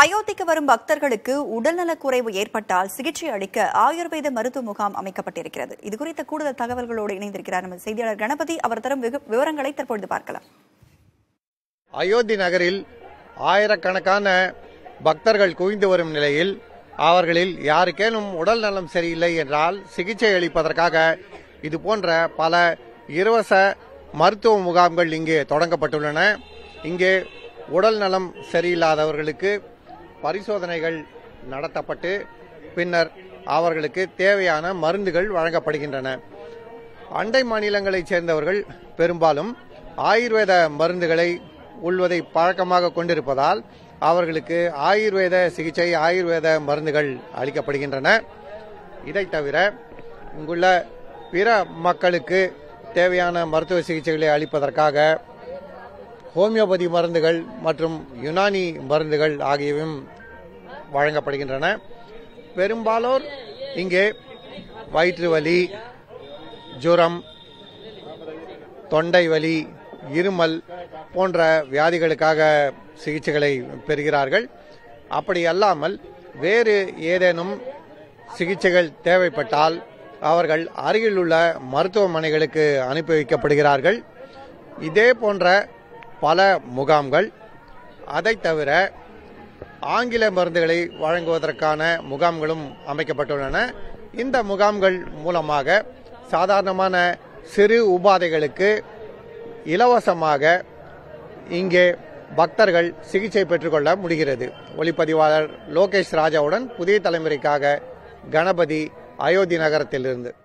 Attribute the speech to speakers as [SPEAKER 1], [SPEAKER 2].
[SPEAKER 1] அயோத்திக்கு வரும் பக்தர்களுக்கு உடல்நலக்குறைவு ஏற்பட்டால் சிகிச்சை அளிக்க ஆயுர்வேத மருத்துவ முகாம் அமைக்கப்பட்டிருக்கிறது இது குறித்த கூடுதல் தகவல்களோடு இணைந்திருக்கிறார் நமது செய்தியாளர் கணபதி அவர் தரும் விகு- விவரங்களை தற்பொழுது பார்க்கலாம்
[SPEAKER 2] அயோத்தி நகரில் ஆயிரக்கணக்கான பக்தர்கள் குவிந்து வரும் நிலையில் அவர்களில் யாருக்கேனும் உடல் நலம் சரியில்லை என்றால் சிகிச்சை அளிப்பதற்காக இது போன்ற பல இலவச மருத்துவ முகாம்கள் இங்கே தொடங்கப்பட்டுள்ளன இங்கே உடல் நலம் சரியில்லாதவர்களுக்கு பரிசோதனைகள் நடத்தப்பட்டு பின்னர் அவர்களுக்கு தேவையான மருந்துகள் வழங்கப்படுகின்றன அண்டை மாநிலங்களைச் சேர்ந்தவர்கள் பெரும்பாலும் ஆயுர்வேத மருந்துகளை உள்வதை பழக்கமாக கொண்டிருப்பதால் அவர்களுக்கு ஆயுர்வேத சிகிச்சை ஆயுர்வேத மருந்துகள் அளிக்கப்படுகின்றன இதைத் தவிர இங்குள்ள பிற மக்களுக்கு தேவையான மருத்துவ சிகிச்சைகளை அளிப்பதற்காக ஹோமியோபதி மருந்துகள் மற்றும் யுனானி மருந்துகள் ஆகியவையும் வழங்கப்படுகின்றன பெரும்பாலோர் இங்கே வயிற்று வலி ஜுரம் தொண்டை வலி இருமல் போன்ற வியாதிகளுக்காக சிகிச்சைகளை பெறுகிறார்கள் அப்படி அல்லாமல் வேறு ஏதேனும் சிகிச்சைகள் தேவைப்பட்டால் அவர்கள் அருகிலுள்ள மருத்துவமனைகளுக்கு அனுப்பி வைக்கப்படுகிறார்கள் இதே போன்ற பல முகாம்கள் அதைத் தவிர ஆங்கில மருந்துகளை வழங்குவதற்கான முகாம்களும் அமைக்கப்பட்டுள்ளன இந்த முகாம்கள் மூலமாக சாதாரணமான சிறு உபாதைகளுக்கு இலவசமாக இங்கே பக்தர்கள் சிகிச்சை பெற்றுக்கொள்ள முடிகிறது ஒளிப்பதிவாளர் லோகேஷ் ராஜாவுடன் புதிய தலைமுறைக்காக கணபதி அயோத்தி நகரத்திலிருந்து